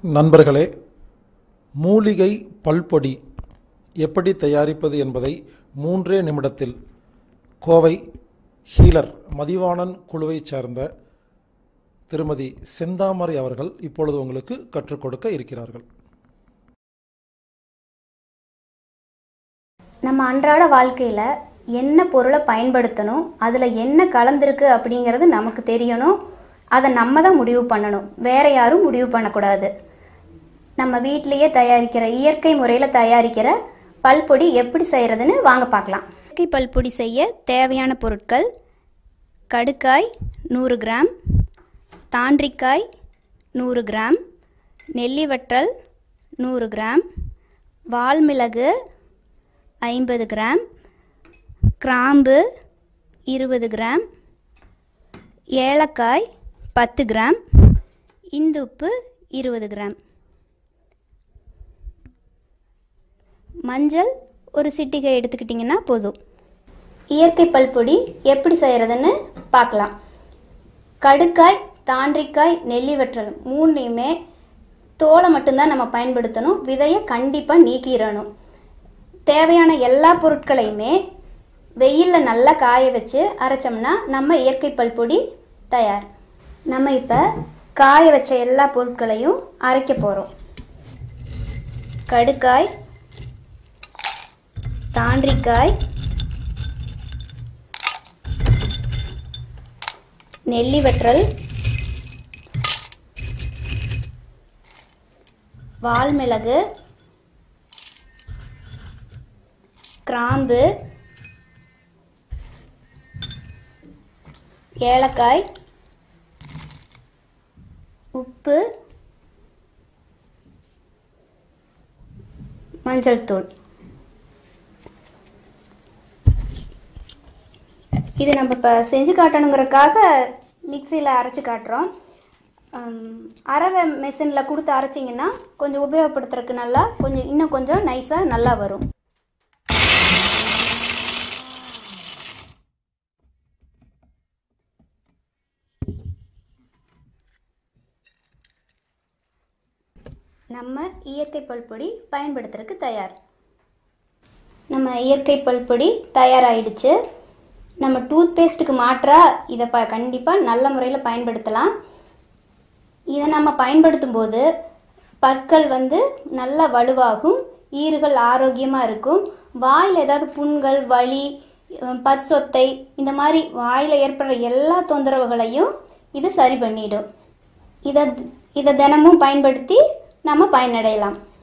நண்பர்களே மூலிகை பல்பொடி எப்படி தயாரிப்பது என்பதை மூன்றே நிமிடத்தில் கோவை ஹீலர் மதிவாணன் குழுவைச் சேர்ந்த திருமதி செந்தாமரை அவர்கள் இப்பொழுது உங்களுக்கு கற்றுக் கொடுக்க இருக்கிறார்கள் நம்ம அன்றாட வாழ்க்கையில் என்ன பொருளை பயன்படுத்தணும் அதில் என்ன கலந்துருக்கு அப்படிங்கிறது நமக்கு தெரியணும் அதை நம்ம தான் முடிவு பண்ணணும் வேற யாரும் முடிவு பண்ணக்கூடாது நம்ம வீட்டிலேயே தயாரிக்கிற இயற்கை முறையில் தயாரிக்கிற பல்பொடி எப்படி செய்கிறதுன்னு வாங்க பார்க்கலாம் இயற்கை பல்பொடி செய்ய தேவையான பொருட்கள் கடுக்காய் நூறு கிராம் தாண்டிக்காய் நூறு கிராம் நெல்லி வற்றல் நூறு கிராம் வால்மிளகு ஐம்பது கிராம் கிராம்பு இருபது கிராம் ஏலக்காய் பத்து கிராம் இந்துப்பு இருபது கிராம் மஞ்சள் ஒரு சிட்டிகை எடுத்துக்கிட்டிங்கன்னா போதும் இயற்கை பல்பொடி எப்படி செய்கிறதுன்னு பார்க்கலாம் கடுக்காய் தாண்டிக்காய் நெல்லி வற்றல் மூணுலையுமே தோலை மட்டும்தான் நம்ம பயன்படுத்தணும் விதையை கண்டிப்பாக நீக்கிடணும் தேவையான எல்லா பொருட்களையுமே வெயிலில் நல்லா காய வச்சு அரைச்சோம்னா நம்ம இயற்கை பல்பொடி தயார் நம்ம இப்போ காய வச்ச எல்லா பொருட்களையும் அரைக்க போகிறோம் கடுக்காய் தாண்டிக்காய் நெல்லி வற்றல் வால்மிளகு கிராம்பு ஏலக்காய் உப்பு மஞ்சள் தூள் இது நம்ம இப்போ செஞ்சு காட்டணுங்கிறதுக்காக மிக்சியில் அரைச்சி காட்டுறோம் ஹம், அரவை மெஷினில் கொடுத்து அரைச்சிங்கன்னா கொஞ்சம் உபயோகப்படுத்துறதுக்கு நல்லா கொஞ்சம் இன்னும் கொஞ்சம் நைஸாக நல்லா வரும் நம்ம இயற்கை பல்பொடி பயன்படுத்துறதுக்கு தயார் நம்ம இயற்கை பல்பொடி தயாராகிடுச்சு நம்ம டூத் பேஸ்ட்டுக்கு மாற்றா இதை ப கண்டிப்பாக நல்ல முறையில் பயன்படுத்தலாம் இதை நம்ம பயன்படுத்தும் போது பற்கள் வந்து நல்லா வலுவாகும் ஈறுகள் ஆரோக்கியமாக இருக்கும் வாயில் ஏதாவது புண்கள் வலி அஹ் பற்சொத்தை இந்த மாதிரி வாயில் ஏற்படுற எல்லா தொந்தரவுகளையும் இது சரி பண்ணிடும் இதை இதை தினமும் பயன்படுத்தி நம்ம பயனடையலாம்